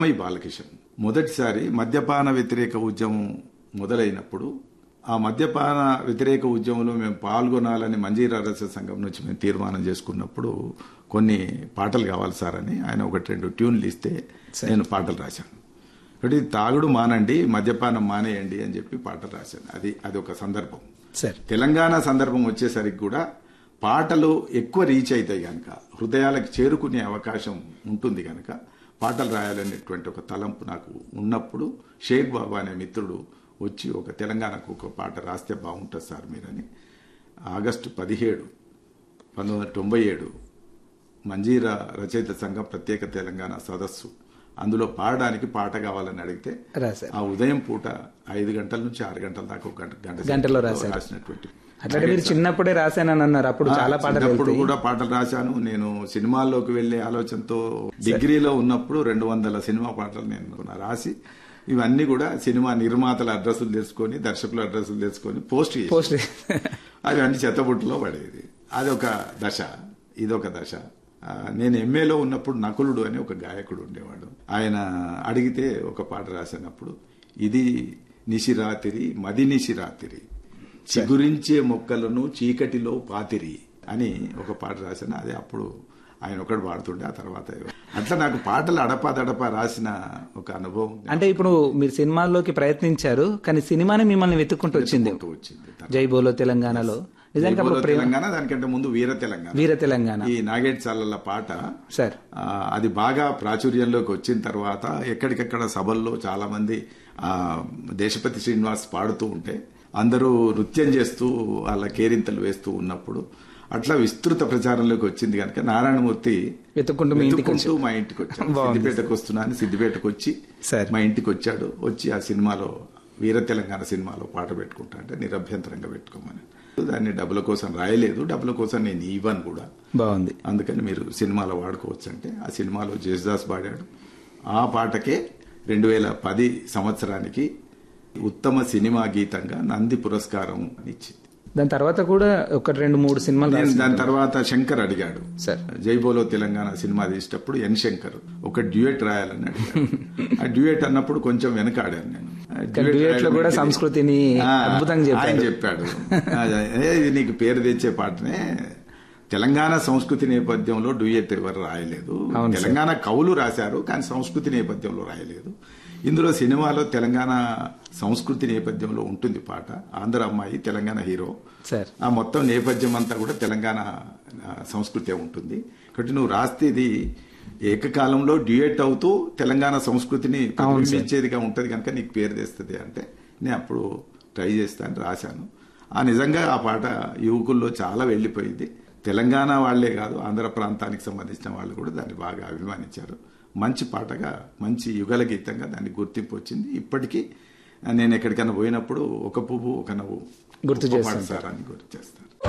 ఈ బాలకిషన్ మొదటిసారి మద్యపాన వ్యతిరేక ఉద్యమం మొదలైనప్పుడు ఆ మద్యపాన వ్యతిరేక ఉద్యమంలో మేము పాల్గొనాలని మంజీరా రస సంఘం నుంచి మేము తీర్మానం చేసుకున్నప్పుడు కొన్ని పాటలు కావాలి సార్ అని ఆయన ఒకటి రెండు ట్యూన్లు ఇస్తే నేను పాటలు రాశాను కాబట్టి తాగుడు మానండి మద్యపానం మానేయండి అని చెప్పి పాటలు రాశాను అది అది ఒక సందర్భం సార్ తెలంగాణ సందర్భం వచ్చేసరికి కూడా పాటలు ఎక్కువ రీచ్ అవుతాయి కనుక హృదయాలకు చేరుకునే అవకాశం ఉంటుంది కనుక పాటలు రాయాలనేటువంటి ఒక తలంపు నాకు ఉన్నప్పుడు షేక్ బాబా అనే మిత్రుడు వచ్చి ఒక తెలంగాణకు ఒక పాట రాస్తే బాగుంటుంది సార్ మీరని ఆగస్టు పదిహేడు పంతొమ్మిది వందల తొంభై ఏడు మంజీరా రచయిత సంఘం ప్రత్యేక తెలంగాణ సదస్సు అందులో పాడడానికి పాట కావాలని అడిగితే రాశారు ఆ ఉదయం పూట ఐదు గంటల నుంచి ఆరు గంటల దాకా ఒక గంట గంట గంటలో సేపు రాశారు. రాసినటువంటి అట్లాగే మీరు చిన్నప్పుడే రాశానని అన్నారు అప్పుడు చాలా పాటలు చిన్నప్పుడు వెళ్తాయి. కూడా పాటలు రాశాను నేను సినిమాల్లోకి వెళ్లే ఆలోచనతో డిగ్రీలో ఉన్నప్పుడు రెండు వందల సినిమా పాటలు నేను రాసి ఇవన్నీ కూడా సినిమా నిర్మాతల అడ్రస్లు తెలుసుకొని దర్శకుల అడ్రస్లు తెలుసుకొని పోస్ట్ చేసి పోస్ట్ అవి అన్ని చెత్తబుట్టులో పడేది అదొక దశ ఇదొక దశ ఆ, నేను ఎంఏలో ఉన్నప్పుడు నకులుడు అని ఒక గాయకుడు ఉండేవాడు ఆయన అడిగితే ఒక పాట రాసినప్పుడు ఇది నిశిరాతిరి మది నిశిరాతిరి చిగురించే మొక్కలను చీకటిలో పాతిరి అని ఒక పాట రాశాను అది అప్పుడు ఆయన ఒకటి పాడుతుండే ఆ తర్వాత అట్లా నాకు పాటలు అడపా రాసిన ఒక అనుభవం అంటే ఇప్పుడు మీరు సినిమాల్లోకి ప్రయత్నించారు కానీ సినిమానే మిమ్మల్ని వెతుక్కుంటూ వచ్చింది ఉంటూ వచ్చింది జై బోలో తెలంగాణలో నిజానికి అప్పుడు జైబోలో తెలంగాణ దానికంటే ముందు వీర తెలంగాణ వీర తెలంగాణ ఈ నాగేట్ చాలల పాట సార్ ఆ, అది బాగా ప్రాచుర్యంలోకి వచ్చిన తర్వాత ఎక్కడికెక్కడ సభల్లో చాలా మంది ఆ, దేశపతి శ్రీనివాస్ పాడుతూ ఉంటే అందరూ నృత్యం చేస్తూ వాళ్ళ కేరింతలు వేస్తూ ఉన్నప్పుడు అట్లా విస్తృత ప్రచారంలోకి వచ్చింది కనుక నారాయణమూర్తి వెతుక్కుంటూ మీ ఇంటికి వెతుక్కుంటూ మా ఇంటికి వచ్చాడు సిద్దిపేటకు వస్తున్నాను సిద్దిపేటకు వచ్చి సరే. మా ఇంటికి వచ్చాడు వచ్చి ఆ సినిమాలో వీర తెలంగాణ సినిమాలో పాట పెట్టుకుంటా అంటే నిరభ్యంతరంగా పెట్టుకోమని దాన్ని డబ్బుల కోసం రాయలేదు డబ్బుల కోసం నేను ఇవ్వను కూడా బాగుంది అందుకని మీరు సినిమాలో వాడుకోవచ్చు అంటే ఆ సినిమాలో జేసుదాస్ పాడాడు ఆ పాటకే రెండు వేల పది సంవత్సరానికి ఉత్తమ సినిమా గీతంగా నంది పురస్కారం ఇచ్చింది దాని తర్వాత కూడా ఒక రెండు మూడు సినిమాలు నేను రాశారు. దాని తర్వాత శంకర్ అడిగాడు సార్. జైబోలో తెలంగాణ సినిమా తీసేటప్పుడు ఎన్ శంకర్ ఒక డ్యూయట్ రాయాలని అడిగాడు ఆ డ్యూయట్ అన్నప్పుడు కొంచెం వెనకాడాను నేను ఆ డ్యూయట్ డ్యూయట్ లో కూడా రాయడానికి- సంస్కృతిని ఆ, అద్భుతంగా చెప్పారు. ఆయన చెప్పాడు ఆ, ఏ, ఇది నీకు పేరు తెచ్చే పాటనే తెలంగాణ సంస్కృతి నేపథ్యంలో డ్యూయట్ ఎవరు రాయలేదు అవును సార్. తెలంగాణ కవులు రాశారు కానీ సంస్కృతి నేపథ్యంలో రాయలేదు ఇందులో సినిమాలో తెలంగాణ సంస్కృతి నేపథ్యంలో ఉంటుంది పాట ఆంధ్ర అమ్మాయి తెలంగాణ హీరో సార్ ఆ మొత్తం నేపథ్యం అంతా కూడా తెలంగాణ ఆ, సంస్కృతే ఉంటుంది కాబట్టి నువ్వు రాస్తే ఇది ఏకకాలంలో డ్యూయట్ అవుతూ తెలంగాణ సంస్కృతిని ప్రతిబింబించేదిగా ఉంటది కనుక నీకు పేరు తెస్తుంది అంటే నేను అప్పుడు ట్రై చేస్తాను రాశాను ఆ నిజంగా ఆ పాట యువకుల్లో చాలా వెళ్ళిపోయింది తెలంగాణ వాళ్లే కాదు ఆంధ్ర ప్రాంతానికి సంబంధించిన వాళ్ళు కూడా దాన్ని బాగా అభిమానించారు మంచి పాటగా మంచి యుగల గీతంగా దానికి గుర్తింపు వచ్చింది ఇప్పటికీ నేను ఎక్కడికైనా పోయినప్పుడు ఒక పువ్వు ఒక నవ్వు గుర్తు గొప్ప పాట చేస్తుంటారు. సార్ అని గుర్తు చేస్తాను